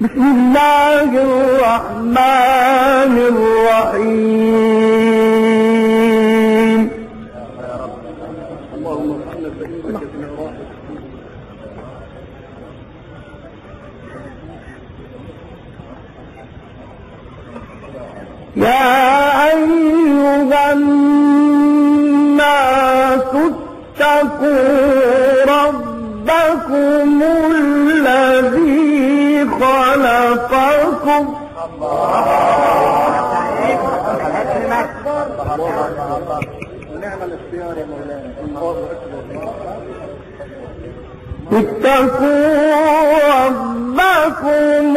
بسم الله الرحمن الرحيم اللهم ارحمنا فإنك بنا راحم يا أيها الناس اتقوا ربكم الذي خلقكم ونعم الاختيار يا مولانا الله أكبر اتقوا ربكم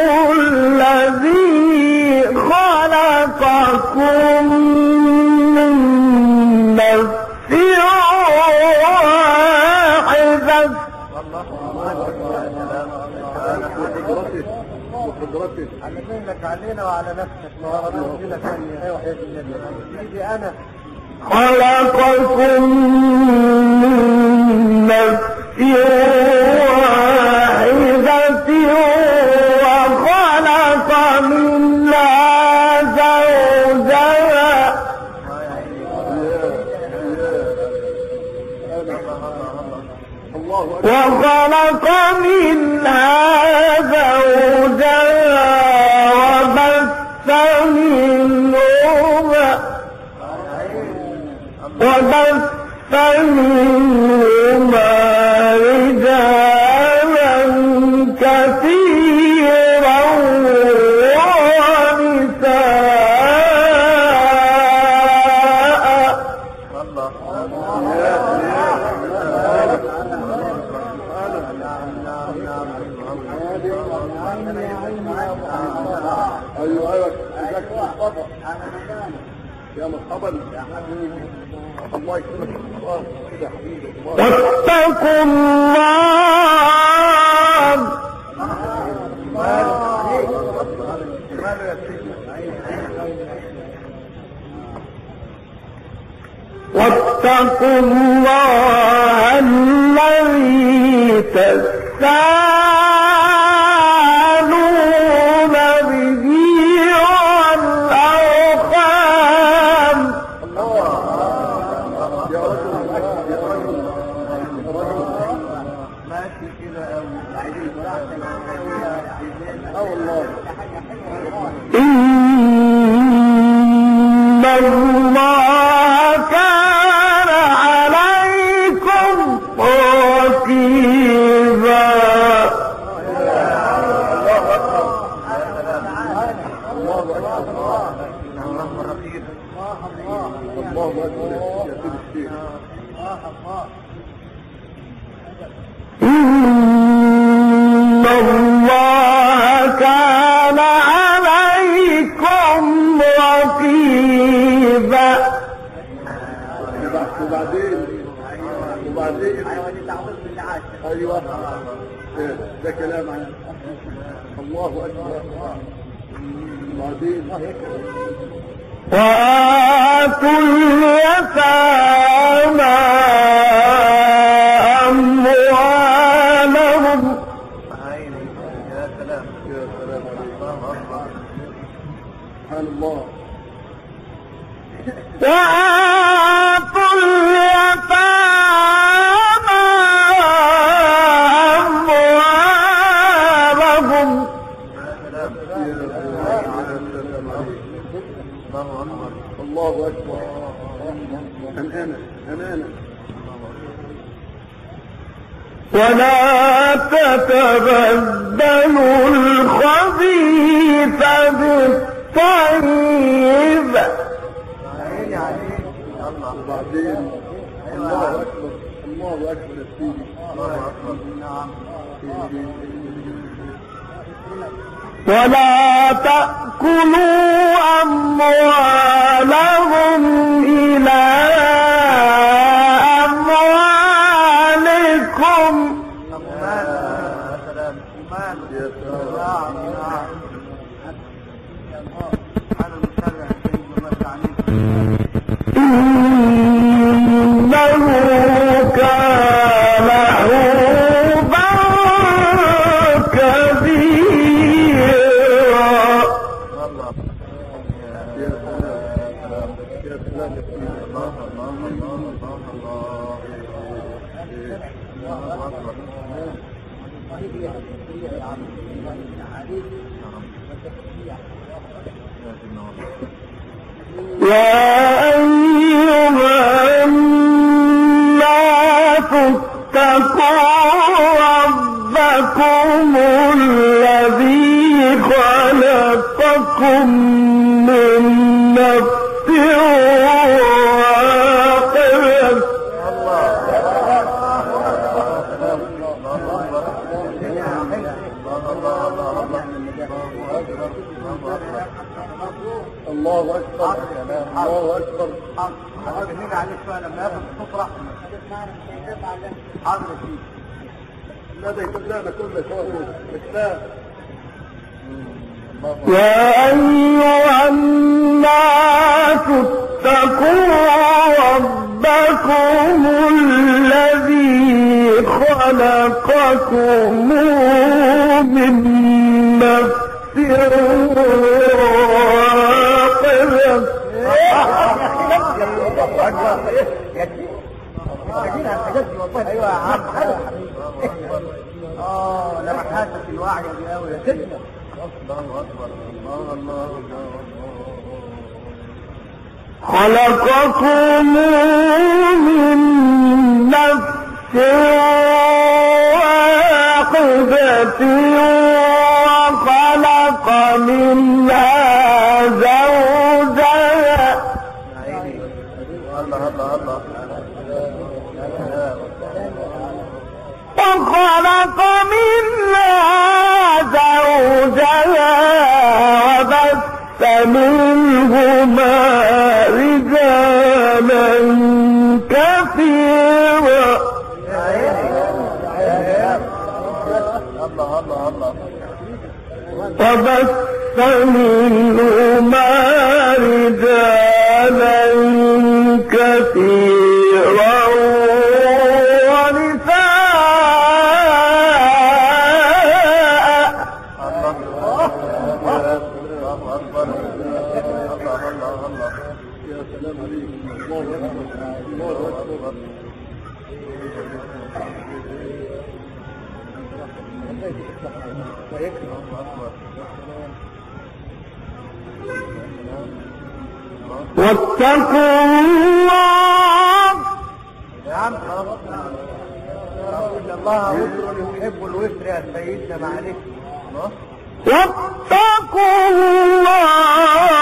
الذي خلقكم من نفس واحدة وقدرته وقدرته على منك علينا وعلى نفسك ما هو ربنا ثانية ايوه يا النبي سيدي انا خلقكم من نفس واحدة وخلق منها زوجها الله أكبر وخلق منها زوجها وبث منهما وبث منهما رجالا كثيرا ونساء أيوه أيوه جزاك مرحبا يا مرحبا الله يكرمك الله كده حبيبي الله واتقوا الله واتقوا الله الذي تساءلون به والأرحام يا رجل يا رجل ماشي كده اه والله إن الله كان عليكم رقيبا الله أكبر يا سيدي الشيخ إن الله كان عليكم رقيبا وبعدين وبعدين ايوه إيه، ده كلام عن الله اكبر وبعدين وآتوا اليتامى أموالهم يا سلام يا سلام عليك سبحان الله وآتوا اليتامى أموالهم يا سلام عليك الله اكبر امانه امانه ولا تتبدلوا الخبيث بالطيب وبعدين الله اكبر الله اكبر يا سيدي ولا تأكلوا أموالهم إلى أموالكم يا سلام إنه كان حوبا كبيرا يا أيها الناس اتقوا ربكم الذي خلقكم من نفس واحدة الله اكبر الله اكبر حاضر نيجي عليه شويه لما ياخد السفره حاضر يا سيدي لا ده يكون لنا كل شيء كتاب يا أيها الناس اتقوا ربكم الذي خلقكم من نفس واحدة ايوه يا عم اه لما حاسس الوعي دي قوي يا سيدي الله اكبر الله الله الله خلقكم من نفس واحدة وخلق منها زوجها الله الله الله وخلق منها زوجها وبث منهما رجالا كثيرا الله الله الله وبث منهما رجالا كثيرا ونساء الله اكبر الله الله الله يا سلام عليك الله اكبر الله اكبر واتقوا الله يا عم خلاص ان الله وتر يحب الوتر يا سيدنا معلش واتقوا الله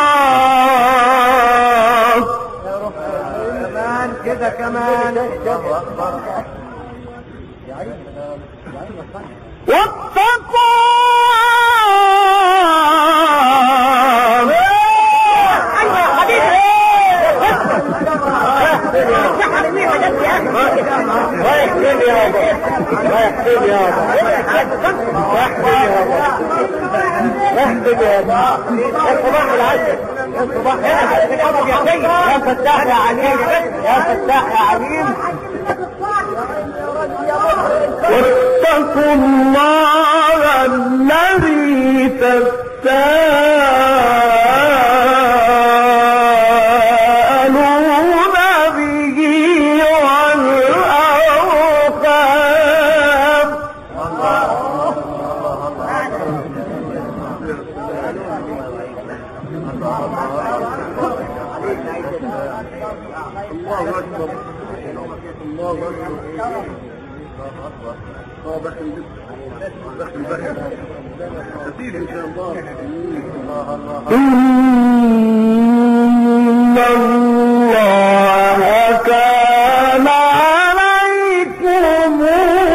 يا رب كمان كده كمان الله اكبر واتقوا يا فتاح يا عليم يا فتاح يا عليم واتقوا الله الذي تساءلون به والأرحام الله اكبر الله اكبر اه دخل دخل دخل كثير ان شاء الله الله الله إن الله كان عليكم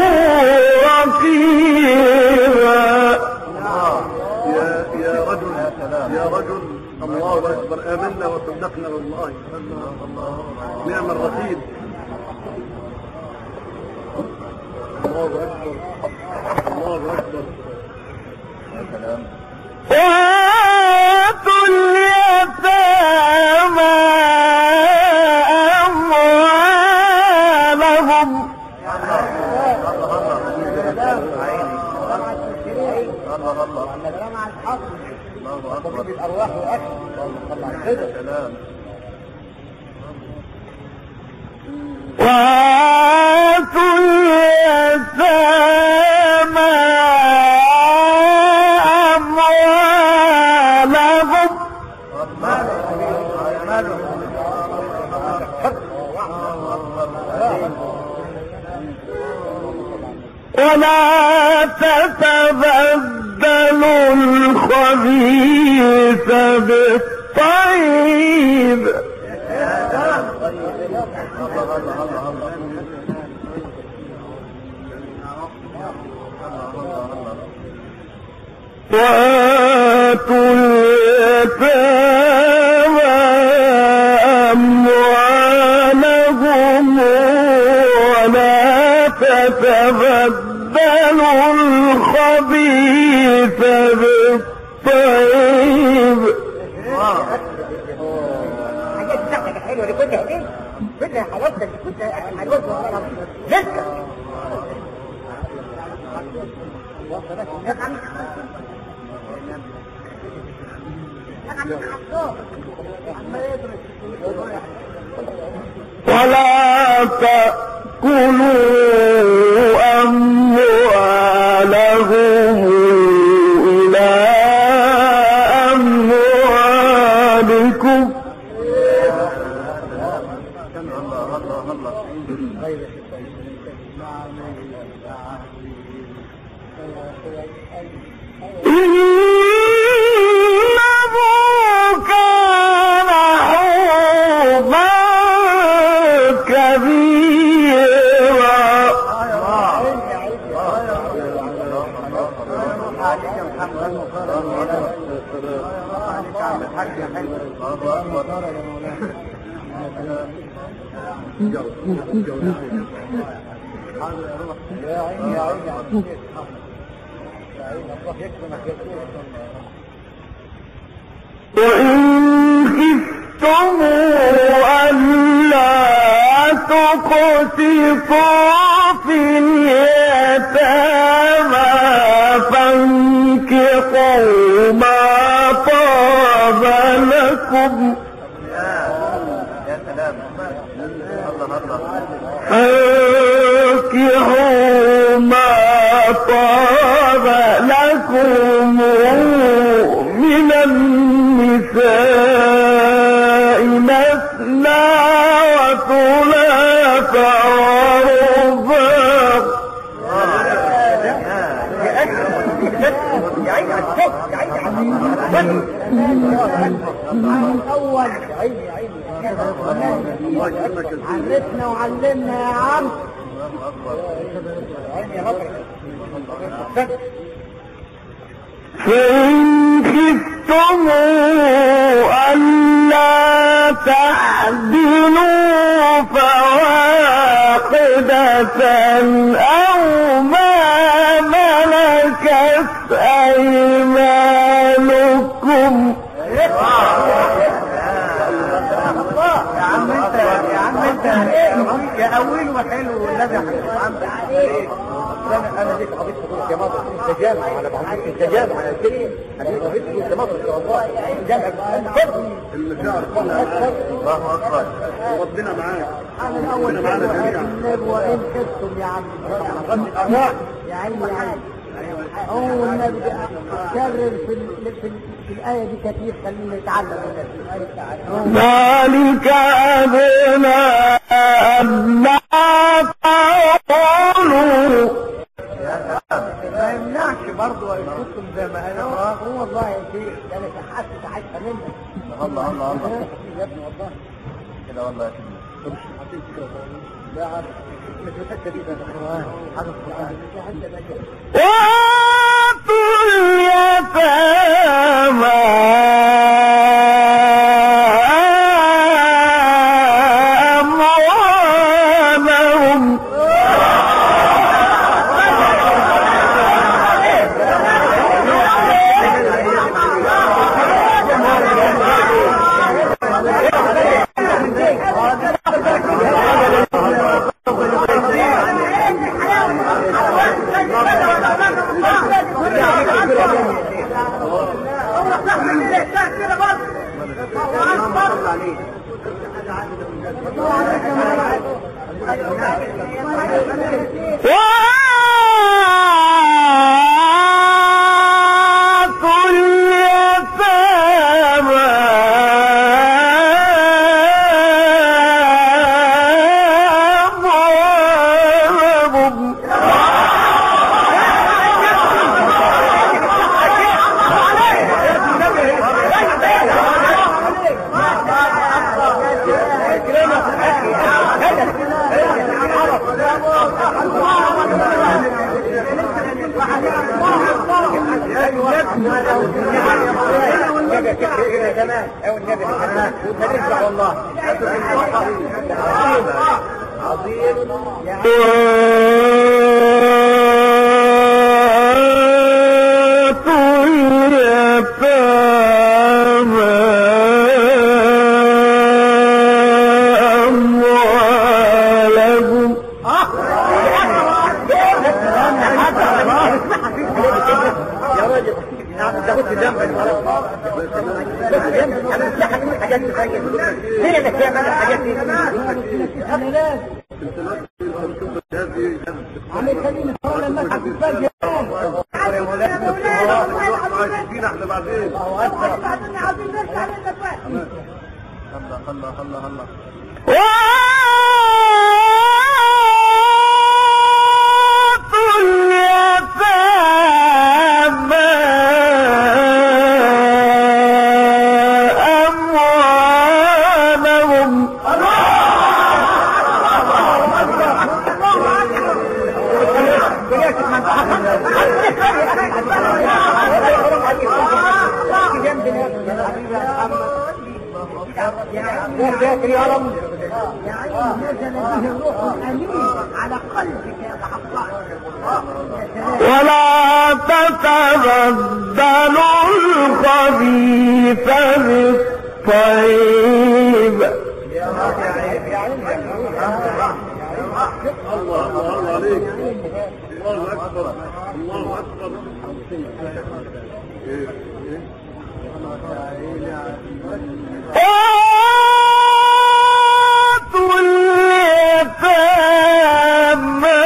رقيبا يا يا رجل يا رجل الله اكبر امنا وصدقنا والله نعم الرقيب الله اكبر الله اكبر وآتوا اليتامى أموالهم الارواح واكل كده سلام وآتوا اليتامى ولا تتبدلوا الخبيث بالطيب وآتوا اليتامى أموالهم ولا تتبدلوا الخبيث بالطيب حاجات بتاعتك الحلوه دي كلها دي كلها حلاوتك دي كلها حلاوتك والله العظيم لسه ولا تأكلوا أموالهم إلى أموالكم إنه كان حوضا كبيرا وإن خفتم ألا تقسطوا في اليتامى فانكحوا ما طاب لكم فانكحوا ما طاب لكم من النساء مثنى وثلاث ورباع يا عيني على الشوك يا عيني على الاول يا عيني يا عيني عرفنا وعلمنا يا عم عيني يا رب فإن خفتم ألا تعدلوا فواحدة أو ما ملكت أيمانكم يا عم انت يا عم انت يا اول وحلو والنبي عم انا انا ديك قضيت فلوس يا مصر انت جامع انا بعمل انت جامع انا قلت لي انا ديك قضيت فلوس يا مصر ان شاء الله جامع المشاعر كلها الله اكبر وربنا معاك انا الاول ربنا معانا جميعا وان خفتم يا عم يا عيني يا عيني هو النبي كرر في ال- في, ال- في الايه دي كتير خلينا نتعلم منها في الايه بتاعتها ذلك أدنى ألا تعولوا ما يمنعش برضه ان كنتم زي ما انا هو والله يا شيخ ده انا شحات ساعتها منك الله الله الله يا ابني والله كده والله يا سيدي لا عارف مش الحته دي ده القران حاجه القران في حته ده وآتوا اليتامى أموالهم وآتوا اليتامى أموالهم النبي كده كده زمان او النبي هنرجع والله عظيم عظيم وآتوا اليتامى أموالهم يا راجل انت كنت جنبك انا مش هعمل حاجات تخيل ليه انك تعمل الحاجات دي احنا بعدين وآتوا اليتامى أموالهم يا شاكر يا رب ولا تتبدلوا الخبيث بالطيب الله الله عليك الله اكبر الله اكبر إيه، إيه. وآتوا اليتامى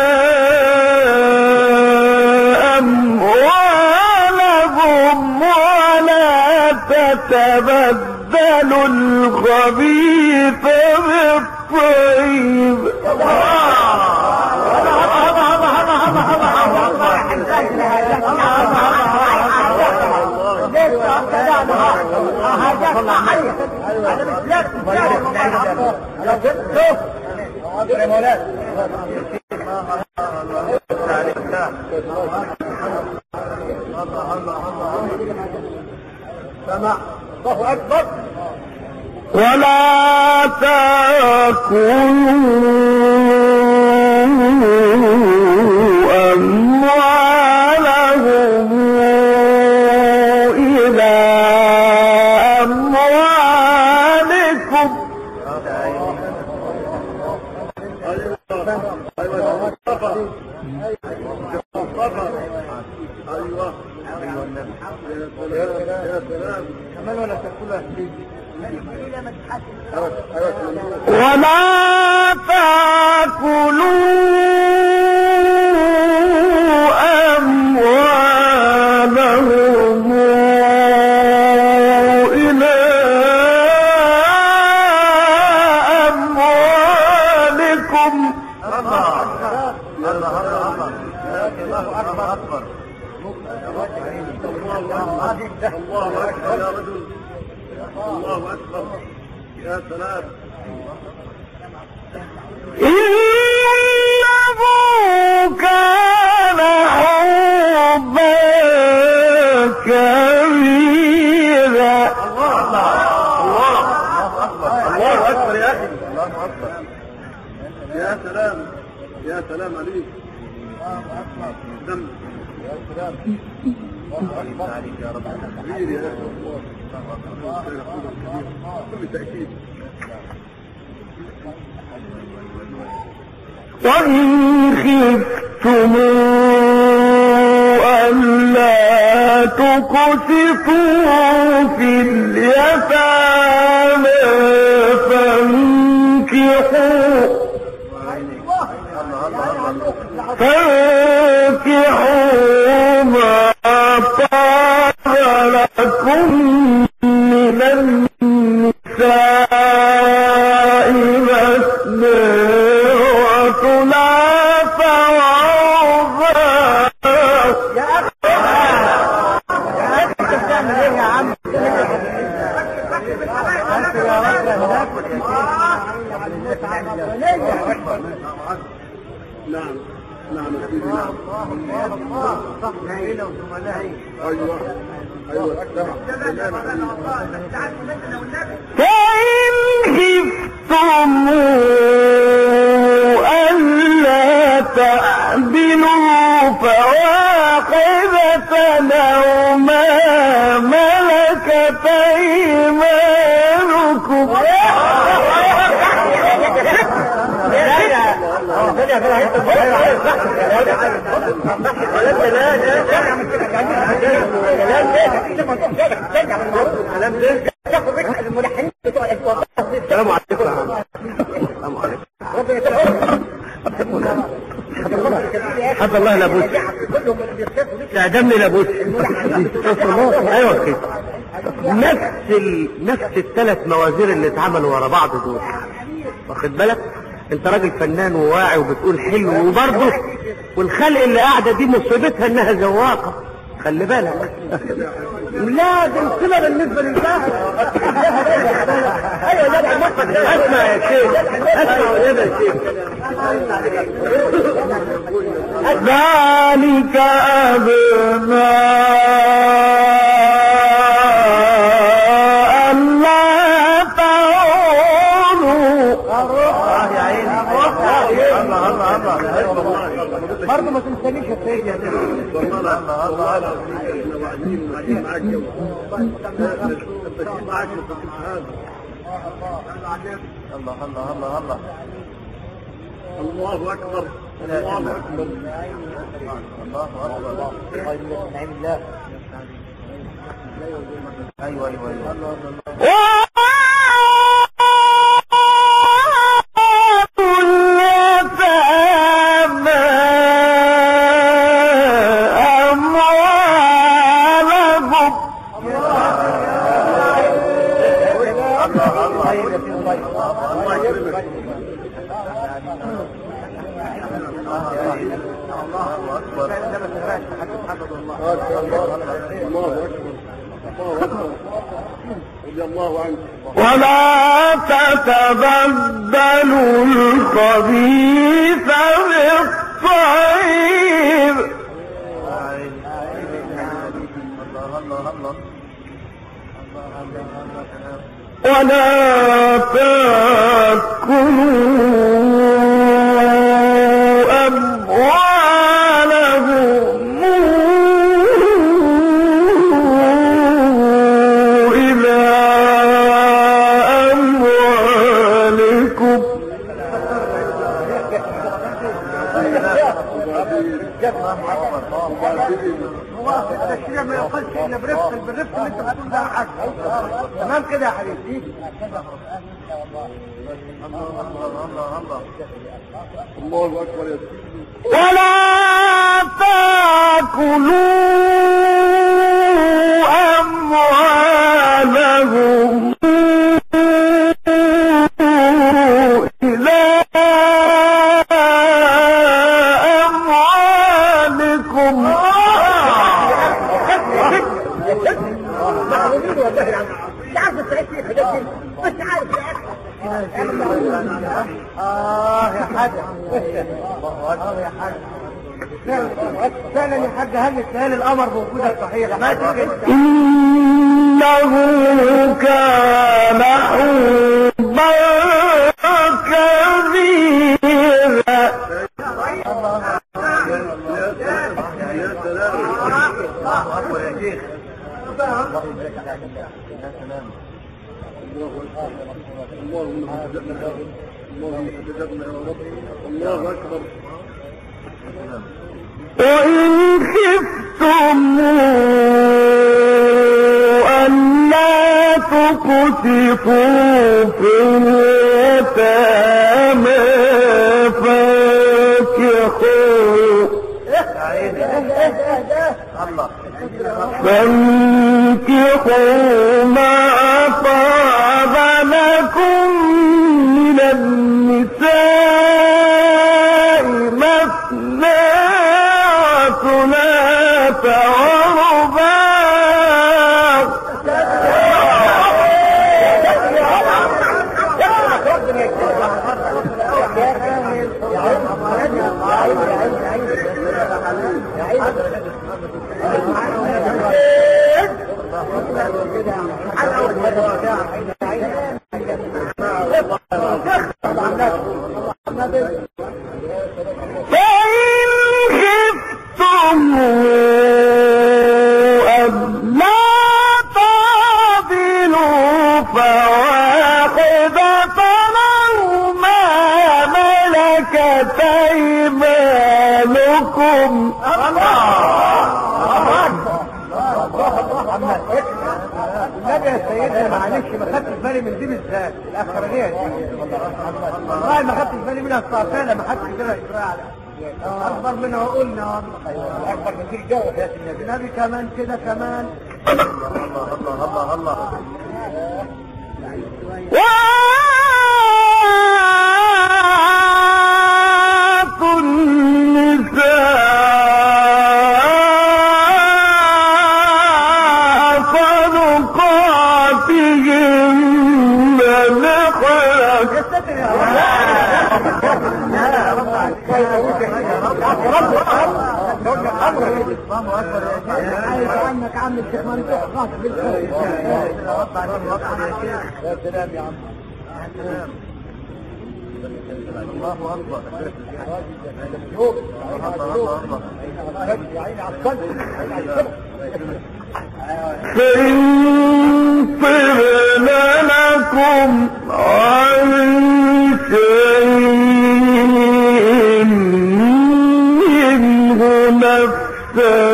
أموالهم ولا تتبدلوا الخبيث بالطيب سمع الله اكبر ولا تأكلوا أموالهم إلى أموالكم ايوه مصطفى مصطفى ايوه يا سلام يا سلام كمان ولا تاكلها ولا تأكلوا أموالهم إلى أموالكم الله الله الله اكبر الله اكبر يا رجل الله اكبر يا سلام إنه كان حبا كبيرا الله اكبر يا اخي الله اكبر يا سلام يا سلام عليك دم عليك يا رب كبير يا اخي كل تاكيد وإن خفتم ألا تقسطوا في اليتامى فانكحوا فانكحوا ما طاب لكم من النساء مثنى وثلاث ورباع بتعمل ايه يا عم انت يا نعم نعم يا سيدي نعم صح نعيله وزملائي ايوه ايوه تمام تمام فإن خفتم ألا تعدلوا فواحدة أو ما ملكت أيمانكم السلام عليكم السلام عليكم حد الله لابوس تعدمني لابوس ايوه كده نفس ال... نفس الثلاث موازير اللي اتعملوا ورا بعض دول واخد بالك انت راجل فنان وواعي وبتقول حلو وبرضه والخلق اللي قاعده دي مصيبتها انها زواقه خلي بالك لا دي مصيبه بالنسبه للباهر ايوه لا اسمع يا شيخ اسمع ولا يا شيخ ذلك أدنى ألا تعولوا برضه ما تنسانيش يا سيدي يا الله الله الله الله الله اكبر الله اكبر الله اكبر نعم الله ايوه ايوه ايوه الله اكبر الله اكبر رضي الله عنك ولا تتبدلوا الخبيث بالطيب ولا تأكلوا أموالهم إلى أموالكم هو التشريع ما يقولش الا برفق بالرفق اللي انت بتقول ده حاجه تمام كده يا حبيبي الله اكبر يا سيدي ولا تأكلوا أموالهم إلى أموالكم محرومين والله يا عم مش عارف السعيد في الحاجات دي مش عارف يا اخي اه يا حاج اه يا حاج فعلا فعلا يا حاج هل هل القمر موجوده صحيح ما تيجي إنه كان حبا كبيرا الله اكبر يا شيخ اللهم تجبنا يا رب اللهم تجبنا يا رب الله اكبر وإن خفتم ألا تقسطوا في اليتامى فانكحوا الله فانكحوا ما طاب لكم من النساء مثنى وثلاث ورباع فواحدة أو ما ملكت أيمانكم النبي يا سيدنا معلش ما خدتش بالي من دي بالذات الاخرانيه دي والله ما خدتش بالي منها الصافيه ما حدش كده يقرا اكبر منها وقلنا والله اكبر من كده جو يا النبي النبي كمان كده كمان الله الله الله الله وآتوا النساء صدقاتهن نحلة عايز عنك عم الشيخ منصور خاص بالخير يا سلام يا عم الله اكبر يا عيني على الصدر فإن طبن لكم عن شيء منه نفسا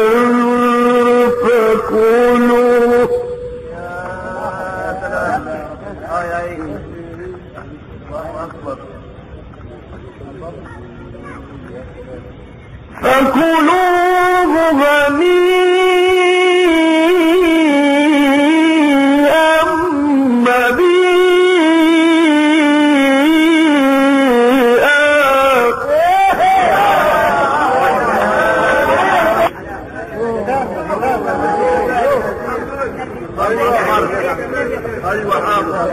فكلوه فكلوه هنيئا ايوه حاضر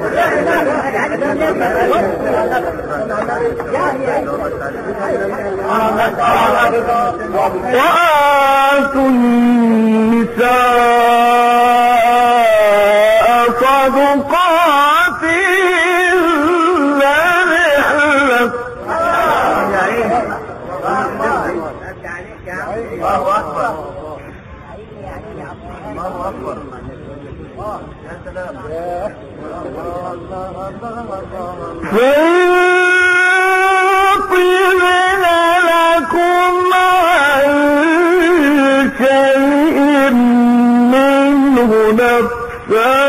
وآتوا النساء صدقاتهن نحلة الله اكبر الله اكبر يا سلام فإن لكم عن شيء منه نفسا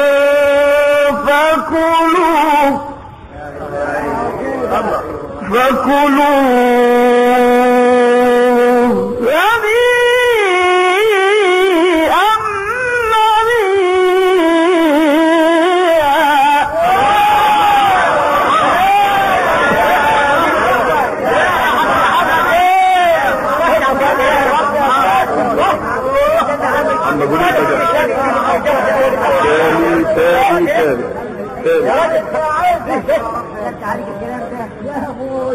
فكلوه فكلوه هنيئا عم اقول لك تاني تاني تاني تاني عليك الكلام ده يا ابوي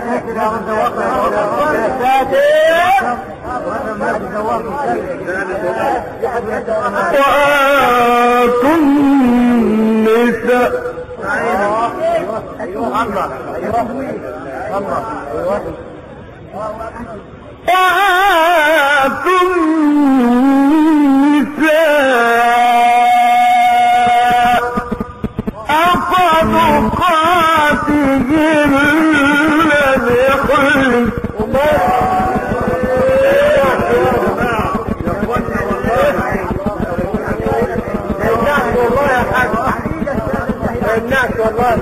وآتوا النساء وآتوا النساء صدقاتهن بخلق الناس والله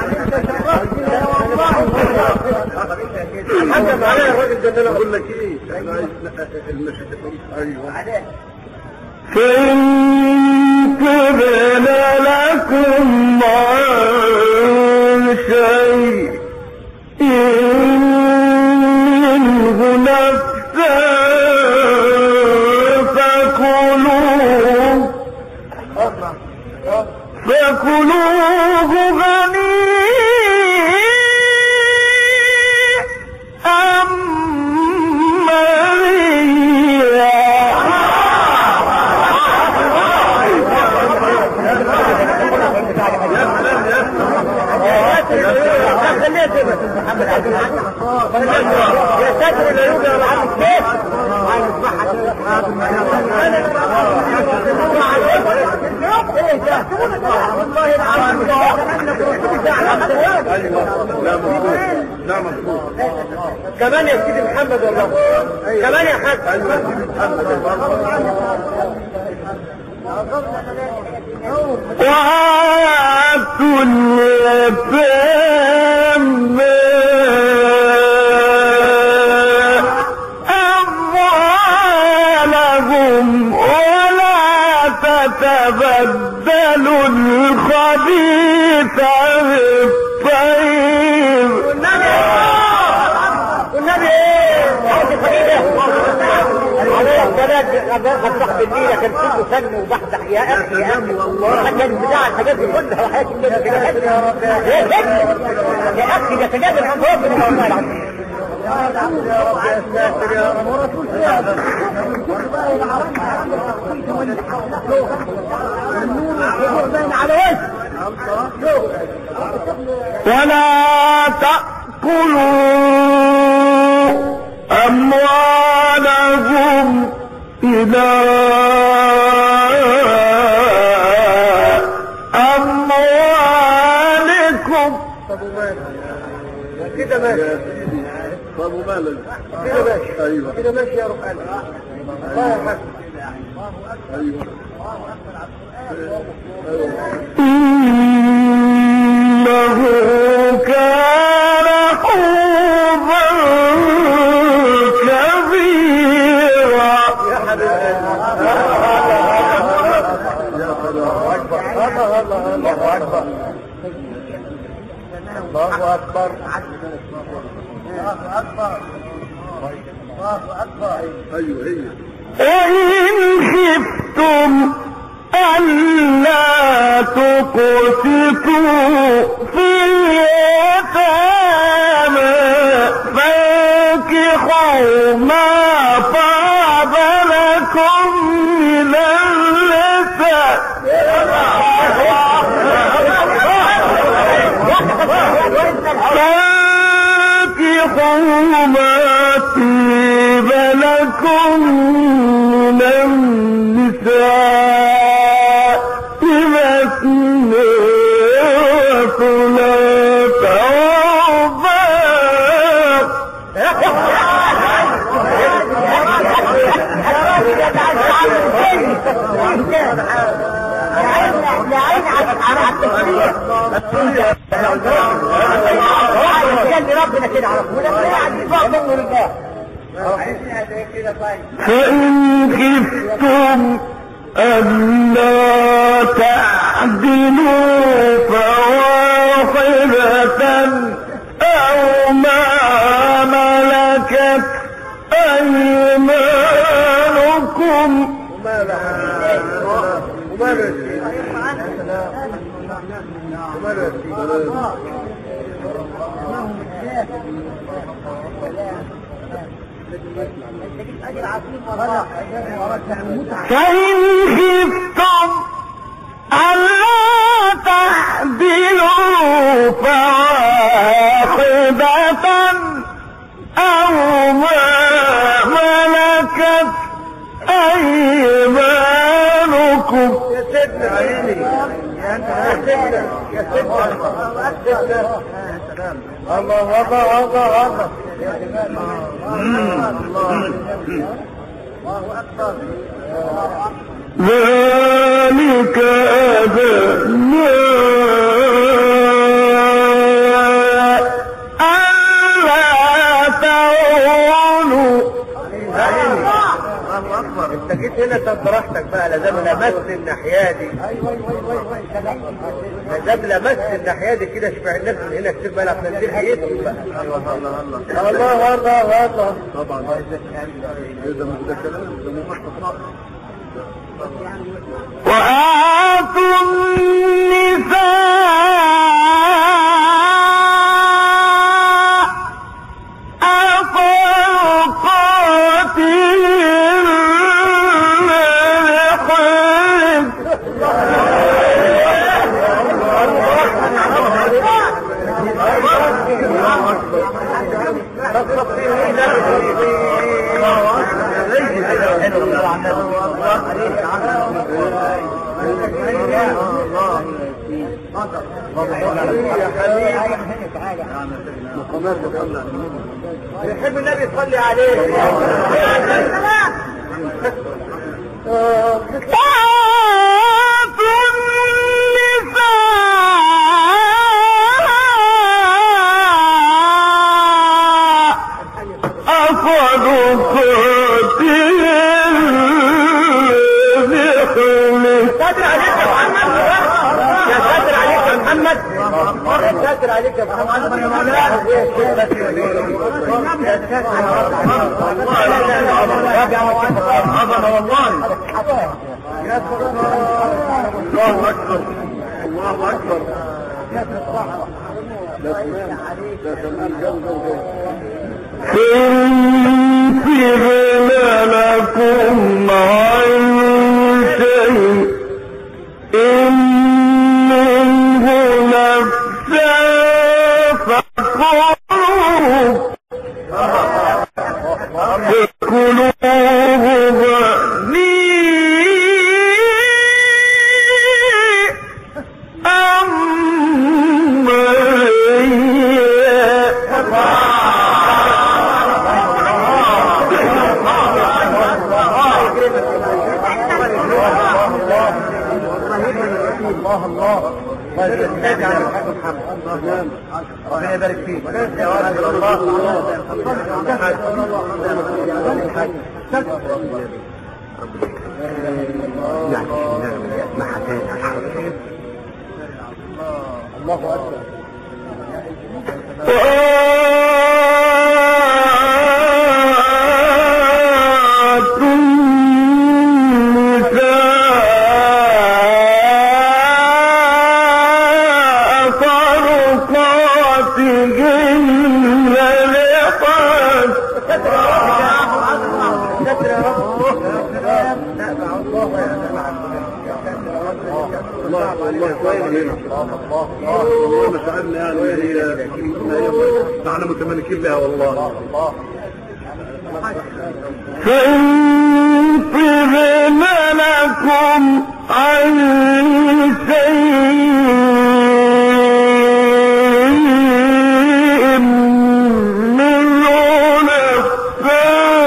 حكم عليه الراجل ده انا اقول لك ايه انا عايز المشهد ايوه فإن تبن لكم عن شيء منه نفسا فكلوه فكلوه هنيئا يا ساتر لا يوجد ولا عم الشيخ عايز ايه ده والله العظيم لا مظبوط لا مظبوط كمان يا سيدي محمد والله كمان يا حاج ايوه يا سيدي محمد وآتوا اليتامى أموالهم ولا تتبدلوا الخبيث بالطيب والنبي ايه عليه الصلاة بفتح بالليلة كان كله فن وبحث احياء احياء والله كان بتاع الحاجات دي كلها وحياة النبي كده يا اخي ده تجاهل عن ربنا والله العظيم ولا تأكلوا أموالهم إلى أموالكم كده ماشي يا سيدي طب ومالك كده ماشي ايوه كده ماشي يا روح قلبي الله يا حاج ايوه إنه كان حوبا كبيرا يا حبيبي يا سلام الله الله الله اكبر الله اكبر الله اكبر الله اكبر ايوه هي وإن خفتم ألا تقسطوا في اليتامى فانكحوا ما طاب لكم من النساء فانكحوا ما طيب لكم من النساء مثنى وثلاث ورباع ربنا كده على طول فإن خفتم ألا تعدلوا فواحدة أو ما ملكت أيمانكم فإن خفتم ألا تعدلوا فواحدة أو ما ملكت أيمانكم يا سيدنا عيني يا سيدنا يا سيدنا الله الله الله الله الله اكبر ذلك أدنى ألا تعولوا الله اكبر انت جيت هنا كان براحتك بقى لا دام لمست الناحيه دي ما دام لمست الناحيه دي كده اشبع الناس من هنا كتير بقى عشان تنزل حياتهم بقى الله الله الله الله طبعا ده مش ده كلام ده مفصل وآتوا النساء أفوقاتهن لحج مقامات وصلى يحب النبي يصلي عليه ساتر عليك يا محمد يا ساتر عليك يا محمد يا ساتر عليك يا محمد يا مولانا يا ساتر عظمة والله الله اكبر الله اكبر لا سلام لا سلام جو جو جو فانفرنا لكم عن شيء إن منه نفسا فكلوه فكلوه هنيئا مريئا الله الله النبي على الحاج محمد ربنا يبارك فيك يا ولد الله الله اكبر وآتوا النساء صدقاتهن لحد ستر يا رب الله الله كويس هنا والله ما سألنا يعني هي احنا متملكين لها والله فإن طبن لكم عن شيء منه نفسا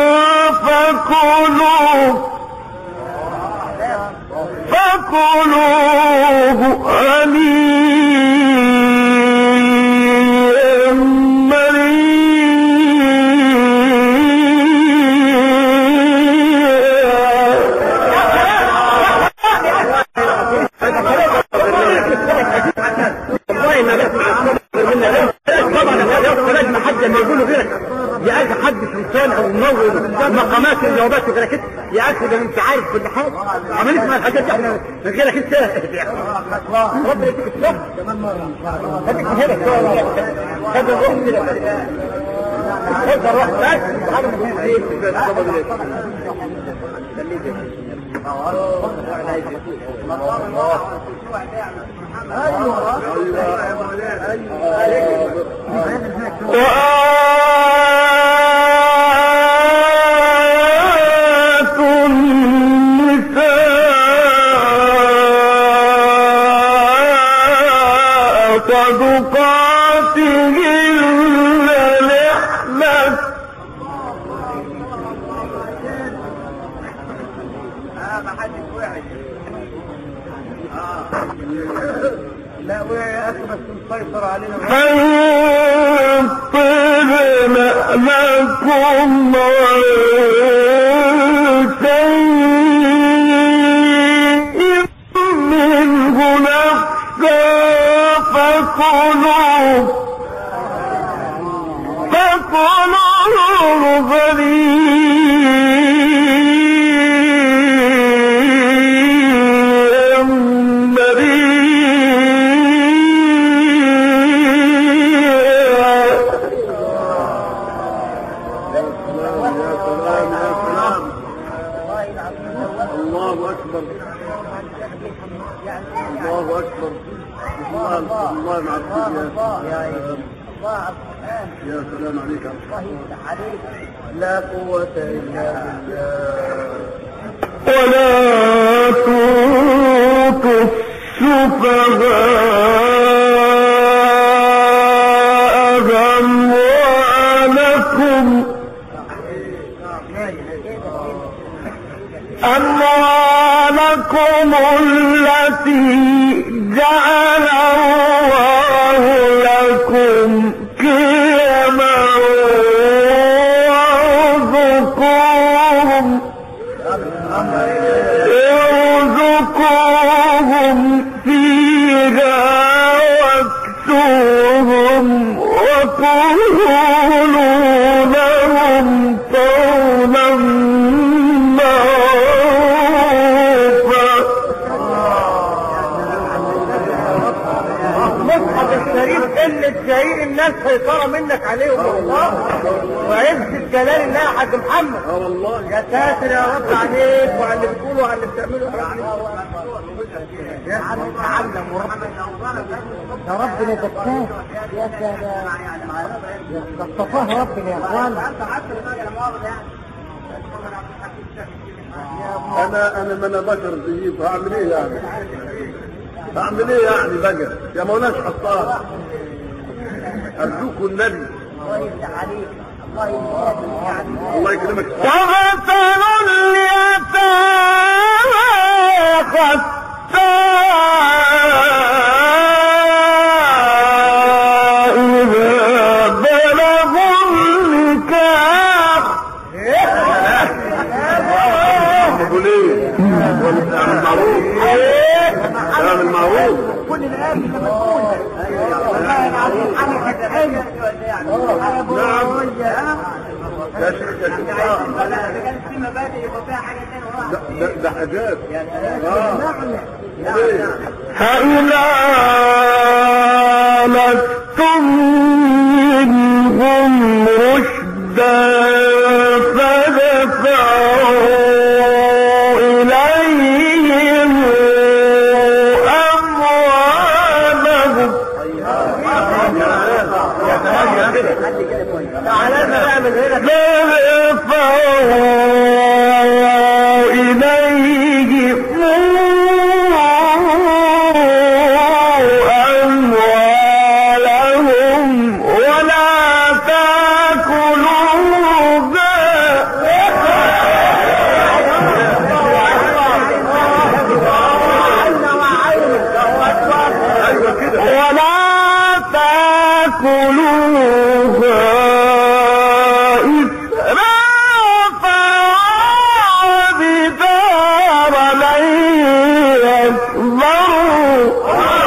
فكلوه فكلوه هنيئا مريئا والله ما بسمع الصبر منا طبعا لازم حد لما يقولوا غيرك يا اخي حد سلطان او منور مقامات الجوابات وكده كده يا اخي ده انت عارف كل حاجه عمال نسمع الحاجات دي احنا من غيرك انت ربنا يديك الصبر خليك هنا خد الروح كده خد الروح بس وآتوا النساء صدقاتهن نحلة لا وقع يا اخي بس مسيطر علينا فإن طبن لكم عن شيء منه نفسا فكلوه فكلوه هنيئا مريئا سلام يا سلام يا سلام الله اكبر الله اكبر الله الله مع الدنيا يا سلام عليك لا قوة إلا بالله ولا توتوا سفهاء أموالكم أموالكم التي جعل الله لكم قيما وارزقوهم ارزقوهم فيها واكسوهم وقولوا لهم قولا معروفا مصحف الشريف قلة شهير الناس سيطرة منك عليهم والله وعزة جلال الله يا حاج محمد اه والله يا ساتر يا رب عليك وعلى اللي بتقوله وعلى اللي بتعمله يا عم تعلم وربنا يا ربنا زكاك يا سلام ده اصطفاه ربنا يا اخوان انا انا ما انا بشر زيك هعمل ايه يعني هعمل ايه يعني بقى يا مولانا حطار ارجوكوا النبي الله يكرمك وابتلوا اليتامى حتى إذا بلغوا النكاح تقول ايه اعمل معروف اعمل معروف كل الآن اللي بتقول والله العظيم حاجة كانت حلوة يا ابو يا يا شيخ يا شيخ آه. في مبادئ يبقى فيها حاجة ده ده- ده حاجات اه ليه؟ فإذا لستم منهم رشدا فدفعوا إليهم أموالهم تعالى نعمل هنا فدفعوا إليهم أموالهم ولا تاكلوها ايوه كده ولا تاكلوها إسرافا وبدارا لن يكبروا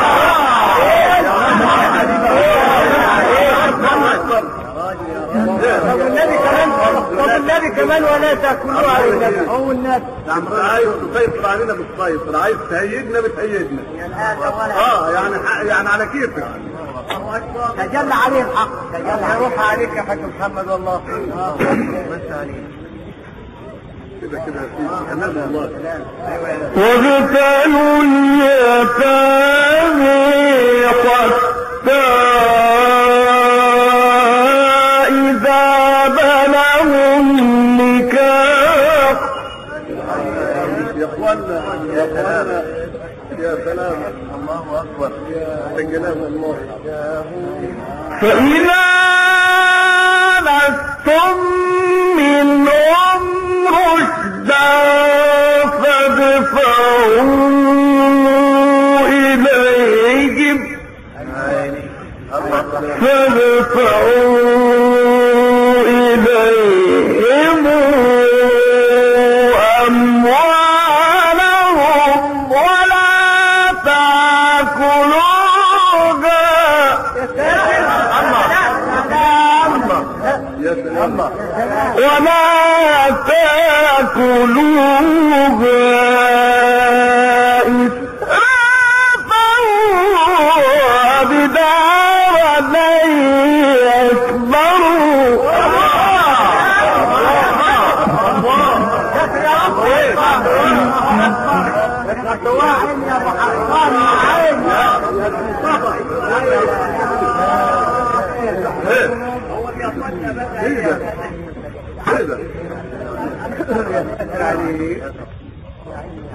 طب النبي كمان طب النبي كمان ولا تاكلوها على النبي هو النبي عم عايز تسيطر علينا بتسيطر عايز تهيجنا بتهيجنا اه يعني ح- يعني على كيفك تجلى عليه الحق تجلى هيروح عليك يا حاج محمد والله كده كده يا سيدي كمان والله وابتلوا اليتامى حتى إذا بلغوا النكاح يا اخوانا يا اخوانا يا سلام الله اكبر يا جلال الله فإذا لستم منهم رشدا فادفعوا إليهم فادفعوا إليهم أموالهم ولا تأكلوها يا سلام ولا تأكلوها إسرافا وبدارا لن يكبروا ايه ده ايه ده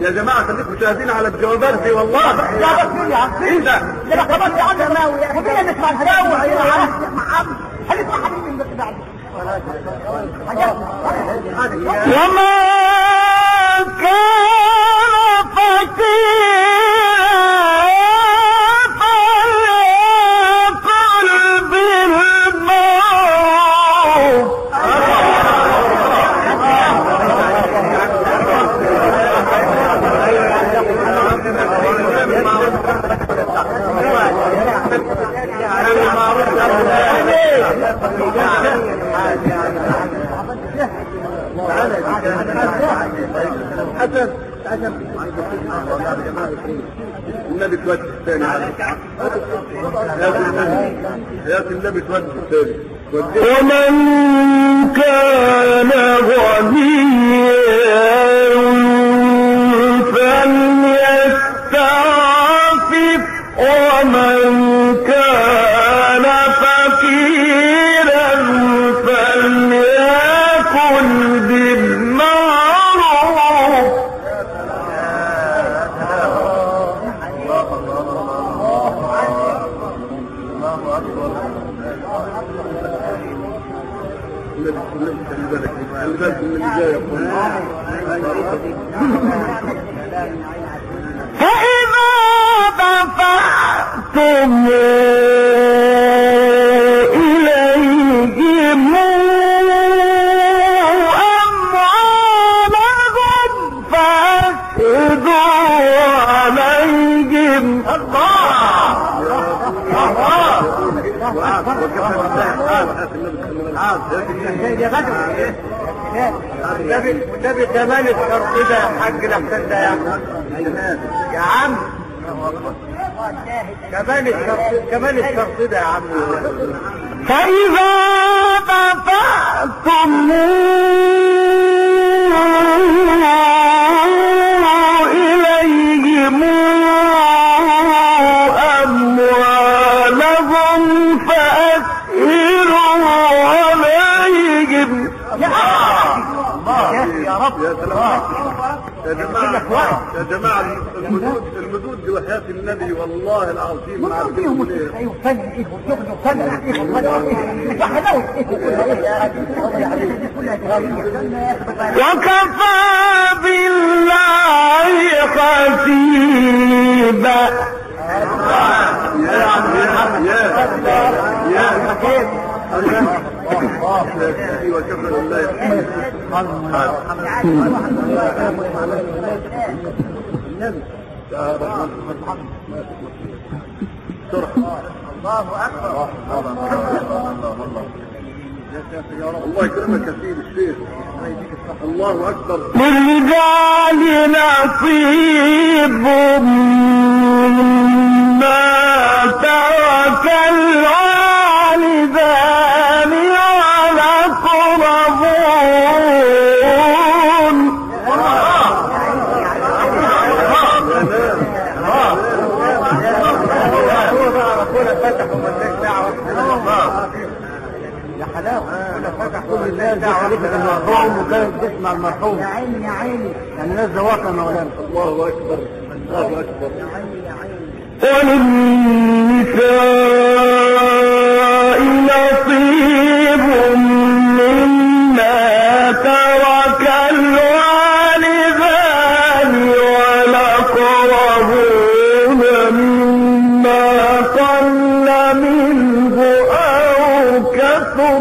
يا جماعه خليكم مشاهدين على الجوابات دي والله جابت مين يا عم ايه ده ده انا خلاص يا عم سماوي ومين نسمع الهداوي يا عم عم هنسمع حبيبي من بس بعد حاجات وما كان فقيرا فليقل بالمعروف حسن النبي تودي الثاني يا النبي يا النبي تودي الثاني تودي ومن كان غنيا فليستعفف ومن كان فقيرا فليكن بالمعروف النبي النبي خلي بالك خلي بالك من اللي جاي يقول فإذا دفعتم إليهم أموالهم فأشهدوا عليهم وعاد وكفى بالله العاد يا النبي خلي بالك العاد يا بدر والنبي والنبي كمان الشرط ده يا حاج الاحسن ده يا عم يا عم كمان الشرط كمان الشرط ده يا عم فإذا دفعتم إليهم أموالهم فأسئلوا عليهم يا رب يا سلام يا جماعة يا جماعة المدود المدود دي وحياة النبي والله العظيم ما عارف فيهم يقول ايه ايه وفن ايه وشغل وفن ايه وفن ايه وحلاوه ايه وكفى بالله حسيبا يا عم يا عم يا يا ايوه كفى بالله الله يكرمك يا سيدي الشيخ الله اكبر للرجال نصيب مما ترك الوالدان والأقربون يا حلاوه انا فتح كل الناس دي خليفه المرحوم وكانت تسمع المرحوم يا عيني يا عيني يعني الناس ذواقه مولانا الله اكبر الله اكبر وللنساء نصيب مما ترك الوالدان والأقربون مما قل منه أو كثر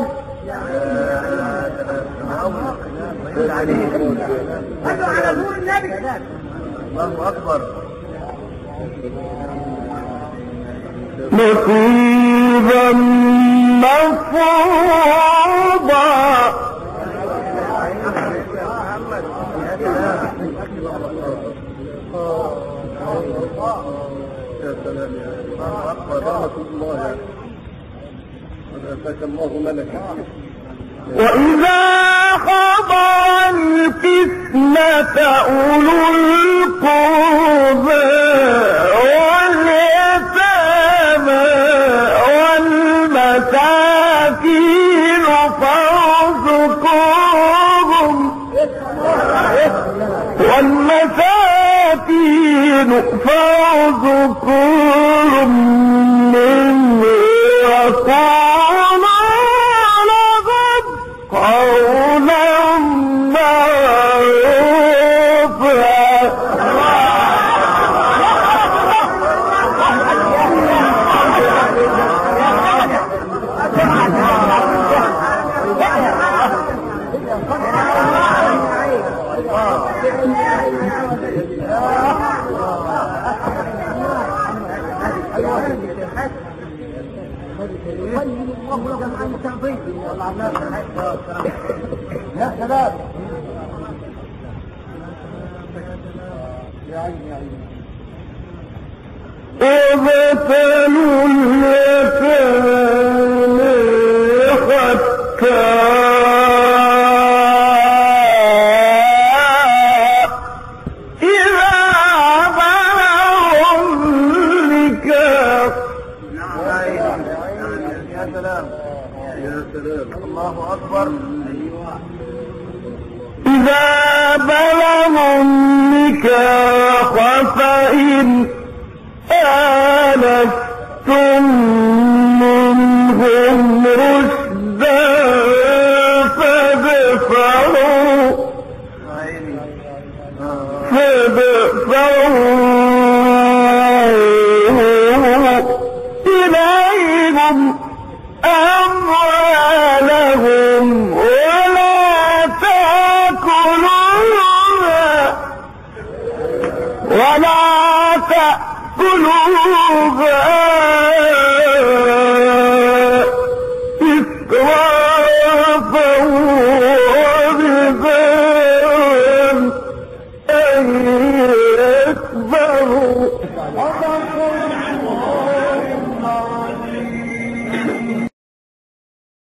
هاتوا على نور النبي الله اكبر نصيبا مفروضا يا سلام يا الله اكبر رحمة الله يا وجزاك الله ملكا وإذا خضع الفتنة أولو القربى واليتامى والمساكين فارزقوهم والمساكين فارزقوهم منه وقولوا لهم قولا معروفا يا شباب وابتلوا اليتامى حتى إذا بلغوا النكاح يا سلام يا سلام الله اكبر إذا بلغوا النكاح فإن آنستم منهم رشدا فادفعوا فادفعوا إليهم أموالهم ولا تأكلوها ولا تأكلوها إسرافا وبدارا أن يكبروا